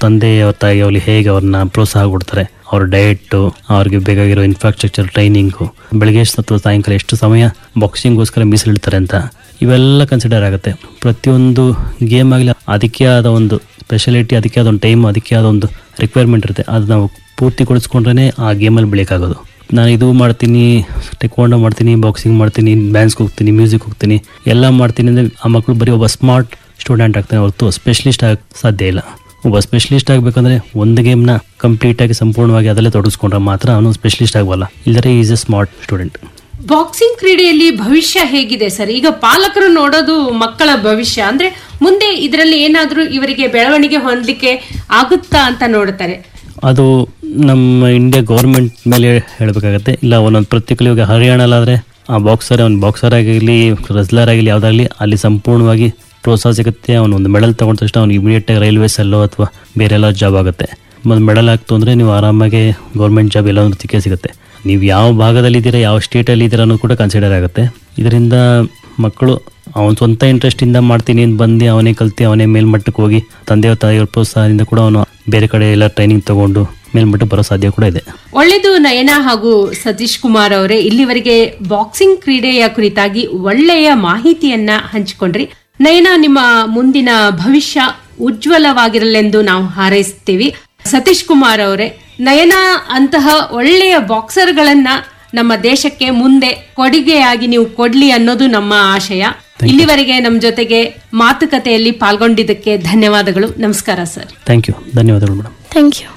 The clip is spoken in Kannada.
ತಂದೆ ಅವ್ರ ತಾಯಿ ಅವ್ರಿಗೆ ಹೇಗೆ ಅವ್ರನ್ನ ಪ್ರೋತ್ಸಾಹ ಕೊಡ್ತಾರೆ ಅವ್ರ ಡಯಟ್ ಅವ್ರಿಗೆ ಬೇಕಾಗಿರೋ ಇನ್ಫ್ರಾಸ್ಟ್ರಕ್ಚರ್ ಟ್ರೈನಿಂಗು ಬೆಳಗ್ಗೆ ಅಥವಾ ಸಾಯಂಕಾಲ ಎಷ್ಟು ಸಮಯ ಬಾಕ್ಸಿಂಗ್ಗೋಸ್ಕರ ಮೀಸಲಿಡ್ತಾರೆ ಅಂತ ಇವೆಲ್ಲ ಕನ್ಸಿಡರ್ ಆಗುತ್ತೆ ಪ್ರತಿಯೊಂದು ಗೇಮ್ ಆಗಲಿ ಅದಕ್ಕೆ ಆದ ಒಂದು ಸ್ಪೆಷಾಲಿಟಿ ಅದಕ್ಕೆ ಆದ ಒಂದು ಟೈಮ್ ಅದಕ್ಕೆ ಆದ ಒಂದು ರಿಕ್ವೈರ್ಮೆಂಟ್ ಇರುತ್ತೆ ಅದು ನಾವು ಪೂರ್ತಿಗೊಳಿಸ್ಕೊಂಡ್ರೆ ಆ ಗೇಮಲ್ಲಿ ಬೆಳೆಯೋಕ್ಕಾಗೋದು ನಾನು ಇದು ಮಾಡ್ತೀನಿ ಟೆಕ್ವಾಂಡೋ ಮಾಡ್ತೀನಿ ಬಾಕ್ಸಿಂಗ್ ಮಾಡ್ತೀನಿ ಡ್ಯಾನ್ಸ್ಗೆ ಹೋಗ್ತೀನಿ ಮ್ಯೂಸಿಕ್ ಹೋಗ್ತೀನಿ ಎಲ್ಲ ಮಾಡ್ತೀನಿ ಅಂದರೆ ಆ ಮಕ್ಕಳು ಬರೀ ಒಬ್ಬ ಸ್ಮಾರ್ಟ್ ಸ್ಟೂಡೆಂಟ್ ಆಗ್ತಾನೆ ಹೊರತು ಸ್ಪೆಷಲಿಸ್ಟ್ ಆಗ ಸಾಧ್ಯ ಇಲ್ಲ ಒಬ್ಬ ಸ್ಪೆಷಲಿಸ್ಟ್ ಆಗಬೇಕಂದ್ರೆ ಒಂದು ಗೇಮ್ನ ಕಂಪ್ಲೀಟಾಗಿ ಸಂಪೂರ್ಣವಾಗಿ ಅದರಲ್ಲೇ ತೊಡಗಿಸ್ಕೊಂಡ್ರೆ ಮಾತ್ರ ಅವನು ಸ್ಪೆಷಲಿಸ್ಟ್ ಆಗಬಲ್ಲ ಇಲ್ಲದ್ರೆ is a smart student boxing ಕ್ರೀಡೆಯಲ್ಲಿ ಭವಿಷ್ಯ ಹೇಗಿದೆ ಸರ್ ಈಗ ಪಾಲಕರು ನೋಡೋದು ಮಕ್ಕಳ ಭವಿಷ್ಯ ಅಂದ್ರೆ ಮುಂದೆ ಇದರಲ್ಲಿ ಏನಾದ್ರೂ ಇವರಿಗೆ ಬೆಳವಣಿಗೆ ಹೊಂದಲಿಕ್ಕೆ ಆಗುತ್ತಾ ಅಂತ ನೋಡ್ತಾರೆ ಅದು ನಮ್ಮ ಇಂಡಿಯಾ ಗೌರ್ಮೆಂಟ್ ಮೇಲೆ ಹೇಳಬೇಕಾಗತ್ತೆ ಇಲ್ಲ ಒಂದೊಂದು ಪ್ರತಿಕೂಲ ಇವಾಗ ಹರಿಯಾಣಲಾದರೆ ಆ ಬಾಕ್ಸರ್ ಅವ್ನು ಬಾಕ್ಸರ್ ಆಗಿರಲಿ ರೆಸ್ಲರ್ ಆಗಿರಲಿ ಯಾವುದಾಗಲಿ ಅಲ್ಲಿ ಸಂಪೂರ್ಣವಾಗಿ ಪ್ರೋತ್ಸಾಹ ಸಿಗುತ್ತೆ ಅವನು ಒಂದು ಮೆಡಲ್ ತಗೊಂಡ ತಕ್ಷಣ ಅವ್ನು ಇಮಿಡಿಯೇಟಾಗಿ ರೈಲ್ವೇಸಲ್ಲೋ ಅಥವಾ ಬೇರೆ ಎಲ್ಲ ಜಾಬ್ ಆಗುತ್ತೆ ಒಂದು ಮೆಡಲ್ ಆಗ್ತು ಅಂದರೆ ನೀವು ಆರಾಮಾಗಿ ಗೌರ್ಮೆಂಟ್ ಜಾಬ್ ಎಲ್ಲಾದ್ರೂ ಸಿಕ್ಕೇ ಸಿಗುತ್ತೆ ನೀವು ಯಾವ ಭಾಗದಲ್ಲಿ ಇದ್ದೀರಾ ಯಾವ ಸ್ಟೇಟಲ್ಲಿ ಇದ್ದೀರಾ ಅನ್ನೋದು ಕೂಡ ಕನ್ಸಿಡರ್ ಆಗುತ್ತೆ ಇದರಿಂದ ಮಕ್ಕಳು ಅವನ ಸ್ವಂತ ಇಂಟ್ರೆಸ್ಟಿಂದ ಮಾಡ್ತೀನಿ ಅಂತ ಬಂದು ಅವನೇ ಕಲ್ತು ಅವನೇ ಮೇಲ್ಮಟ್ಟಕ್ಕೆ ಹೋಗಿ ತಂದೆಯ ತಾಯಿಯವ್ರ ಪ್ರೋತ್ಸಾಹದಿಂದ ಕೂಡ ಅವನು ಬೇರೆ ಕಡೆ ಎಲ್ಲ ಟ್ರೈನಿಂಗ್ ತಗೊಂಡು ಮೇಲ್ಮಟ್ಟಕ್ಕೆ ಬರೋ ಸಾಧ್ಯ ಕೂಡ ಇದೆ ಒಳ್ಳೆದು ನಯನ ಹಾಗೂ ಸತೀಶ್ ಕುಮಾರ್ ಅವರೇ ಇಲ್ಲಿವರೆಗೆ ಬಾಕ್ಸಿಂಗ್ ಕ್ರೀಡೆಯ ಕುರಿತಾಗಿ ಒಳ್ಳೆಯ ಮಾಹಿತಿಯನ್ನ ಹಂಚಿಕೊಂಡ್ರಿ ನಯನ ನಿಮ್ಮ ಮುಂದಿನ ಭವಿಷ್ಯ ಉಜ್ವಲವಾಗಿರಲೆಂದು ನಾವು ಹಾರೈಸ್ತೀವಿ ಸತೀಶ್ ಕುಮಾರ್ ಅವರೇ ನಯನ ಅಂತಹ ಒಳ್ಳೆಯ ಬಾಕ್ಸರ್ಗಳನ್ನ ನಮ್ಮ ದೇಶಕ್ಕೆ ಮುಂದೆ ಕೊಡುಗೆಯಾಗಿ ನೀವು ಕೊಡ್ಲಿ ಅನ್ನೋದು ನಮ್ಮ ಆಶಯ ಇಲ್ಲಿವರೆಗೆ ನಮ್ಮ ಜೊತೆಗೆ ಮಾತುಕತೆಯಲ್ಲಿ ಪಾಲ್ಗೊಂಡಿದ್ದಕ್ಕೆ ಧನ್ಯವಾದಗಳು ನಮಸ್ಕಾರ ಸರ್ ಥ್ಯಾಂಕ್ ಯು ಧನ್ಯವಾದಗಳು ಮೇಡಮ್ ಥ್ಯಾಂಕ್ ಯು